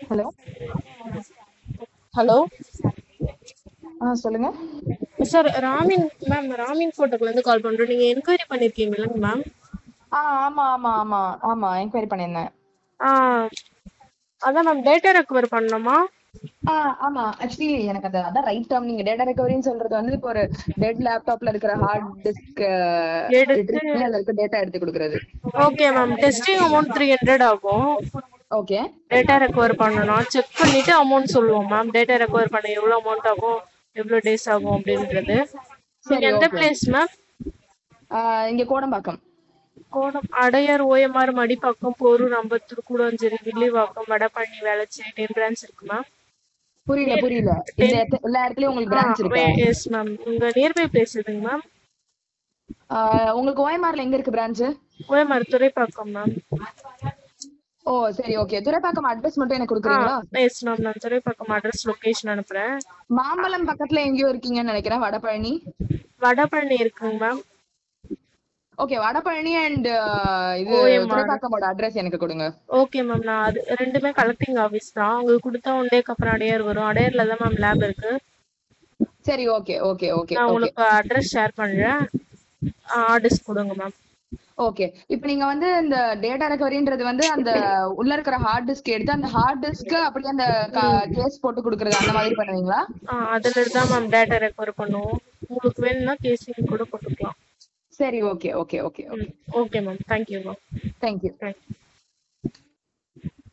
Hello hello ஆ சொல்லுங்க sir ராமின் ma'am ராமின் ஃபோட்டோக்குல இருந்து கால் பண்றோம் நீங்க என்கொயரி பண்ணிருக்கீங்களா மேம் ஆ ஆமா ஆமா ஆமா ஆமா என்கொயரி பண்ணியிருந்தேன் ஆ அதான் மேம் டேட்டா ரெக்கவர் பண்ணணுமா ஆ ஆமா ஆக்சுவலி எனக்கு அது அதான் ரைட் டேர்ம் நீங்க டேட்டா ரெக்கவரின்னு சொல்றது வந்து இப்போ ஒரு டெட் லேப்டாப்ல இருக்கிற ஹார்ட் டிஸ்க் எடுத்து- அதுல இருக்க டேட்டா எடுத்து கொடுக்கறது okay ma'am testing amount three hundred ஆகும் ஓகே டேட்டா ரெக்கவர் பண்ணணும் செக் பண்ணிட்டு அமௌண்ட் சொல்லுவோம் மேம் டேட்டா ரெக்கவர் பண்ண எவ்வளவு அமௌண்ட் ஆகும் எவ்வளவு டேஸ் ஆகும் அப்படின்றது சரி, நீங்க எந்த okay. பிளேஸ் மேம் இங்க கோடம்பாக்கம் கோடம் Adyar OMR Madipakkam Porur Ambattur Koodancheri Villivakkam Vadapalani Velachery ten branch இருக்கு மேம் புரியல புரியல இந்த இடத்து- எல்லா இடத்துலயும் உங்களுக்கு பிரான்ச் இருக்கா எஸ் மேம் உங்க நியர்பை பிளேஸ் எதுங்க மேம் ஆ, உங்களுக்கு ஓஎம்ஆர்ல எங்க இருக்கு பிரான்ச் ஓஎம்ஆர் துறைப்பாக்கம் மேம் ஓ சரி ஓகே துறைப்பாக்கம் அட்ரஸ் மட்டும் எனக்கு கொடுக்குறீங்களா எஸ் மேம் நான் துறைப்பாக்கம் அட்ரஸ் லொகேஷன் அனுப்புறேன் மாம்பழம் பக்கத்துல எங்கேயோ இருக்கீங்கன்னு நினைக்கிறேன் வடபழனி வடபழனி இருக்குங்க மேம் ஓகே வடபழனி அண்ட் இது OMR. துறைப்பாக்கமோட அட்ரஸ் எனக்கு கொடுங்க ஓகே மேம் நான் அது ரெண்டுமே கலெக்டிங் ஆஃபீஸ் தான் உங்களுக்கு கொடுத்தா ஒன் டேக்கு அப்புறம் அடையார் வரும் அடையார்ல தான் மேம் லேப் இருக்கு சரி ஓகே ஓகே ஓகே நான் ஓகே உங்களுக்கு அட்ரஸ் ஷேர் பண்றேன் ஆர்டர்ஸ் கொடுங்க மேம் ஓகே இப்போ நீங்க வந்து இந்த டேட்டா ரெக்கவரின்றது வந்து அந்த உள்ள இருக்கிற ஹார்ட் டிஸ்க் எடுத்து அந்த ஹார்ட் டிஸ்க் அப்படியே அந்த கேஸ் போட்டு கொடுக்கறது அந்த மாதிரி பண்ணுவீங்களா அதுல இருந்து தான் மேம் டேட்டா ரெக்கவர் பண்ணுவோம் உங்களுக்கு வேணும்னா கேசிங் கூட போட்டுக்கலாம் சரி okay okay okay okay okay ma'am thank you ma'am thank you thank you